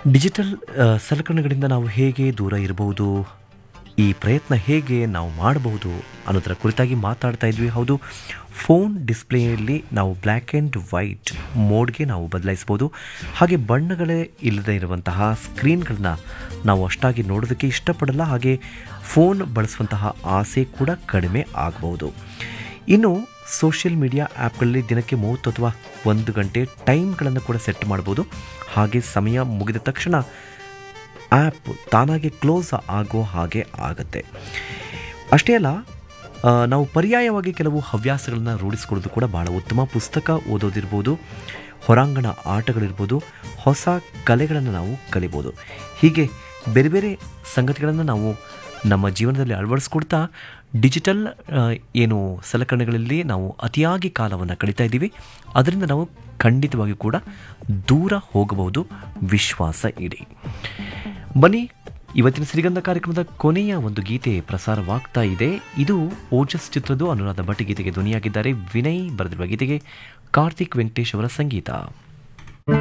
digital ಆ, ಸಲಕರಣೆಗಳಿಂದ ನಾವು ಹೇಗೆ ದೂರ ಇರಬಹುದು ಈ ಪ್ರಯತ್ನ ಹೇಗೆ ನಾವು ಮಾಡಬಹುದು ಅನ್ನೋದರ ಕುರಿತಾಗಿ ಮಾತಾಡ್ತಾ ಇದ್ವಿ ಹೌದು ಫೋನ್ ಡಿಸ್ಪ್ಲೇಯಲ್ಲಿ ನಾವು ಬ್ಲ್ಯಾಕ್ ಆ್ಯಂಡ್ ವೈಟ್ ಮೋಡ್ಗೆ ನಾವು ಬದಲಾಯಿಸ್ಬೋದು ಹಾಗೆ ಬಣ್ಣಗಳೇ ಇಲ್ಲದೆ ಇರುವಂತಹ ಸ್ಕ್ರೀನ್ಗಳನ್ನ ನಾವು ಅಷ್ಟಾಗಿ ನೋಡೋದಕ್ಕೆ ಇಷ್ಟಪಡಲ್ಲ ಹಾಗೆ ಫೋನ್ ಬಳಸುವಂತಹ ಆಸೆ ಕೂಡ ಕಡಿಮೆ ಆಗಬಹುದು ಇನ್ನು ಸೋಷಿಯಲ್ ಮೀಡಿಯಾ ಆ್ಯಪ್ಗಳಲ್ಲಿ ದಿನಕ್ಕೆ ಮೂವತ್ತು ಅಥವಾ ಒಂದು ಗಂಟೆ ಟೈಮ್ಗಳನ್ನು ಕೂಡ ಸೆಟ್ ಮಾಡ್ಬೋದು ಹಾಗೆ ಸಮಯ ಮುಗಿದ ತಕ್ಷಣ ಆ್ಯಪ್ ತಾನಾಗೆ ಕ್ಲೋಸ್ ಆಗೋ ಹಾಗೆ ಆಗುತ್ತೆ ಅಷ್ಟೇ ಅಲ್ಲ ಆ, ನಾವು ಪರ್ಯಾಯವಾಗಿ ಕೆಲವು ಹವ್ಯಾಸಗಳನ್ನು ರೂಢಿಸ್ಕೊಳ್ಳೋದು ಕೂಡ ಭಾಳ ಉತ್ತಮ ಪುಸ್ತಕ ಓದೋದಿರ್ಬೋದು ಹೊರಾಂಗಣ ಆಟಗಳಿರ್ಬೋದು ಹೊಸ ಕಲೆಗಳನ್ನು ನಾವು ಕಲಿಬೋದು ಹೀಗೆ ಬೇರೆ ಬೇರೆ ಸಂಗತಿಗಳನ್ನು ನಾವು ನಮ್ಮ ಜೀವನದಲ್ಲಿ ಅಳವಡಿಸ್ಕೊಡ್ತಾ ಡಿಜಿಟಲ್ ಆ, ಏನು ಸಲಕರಣೆಗಳಲ್ಲಿ ನಾವು ಅತಿಯಾಗಿ ಕಾಲವನ್ನು ಕಳೀತಾ ಇದ್ದೀವಿ ಅದರಿಂದ ನಾವು ಖಂಡಿತವಾಗಿ ಕೂಡ ದೂರ ಹೋಗಬಹುದು ವಿಶ್ವಾಸ ಇಡಿ ಬನ್ನಿ ಇವತ್ತಿನ ಸಿರಿಗಂಧ ಕಾರ್ಯಕ್ರಮದ ಕೊನೆಯ ಒಂದು ಗೀತೆ ಪ್ರಸಾರವಾಗ್ತಾ ಇದೆ ಇದು ಓಜಸ್ ಚಿತ್ರದ ಅನುರಾಧ ಭಟ್ ಗೀತೆಗೆ ಧ್ವನಿಯಾಗಿದ್ದಾರೆ ವಿನಯ್ ಬರೆದಿರುವ ಗೀತೆಗೆ ಕಾರ್ತಿಕ್ ವೆಂಕಟೇಶ್ ಅವರ ಸಂಗೀತ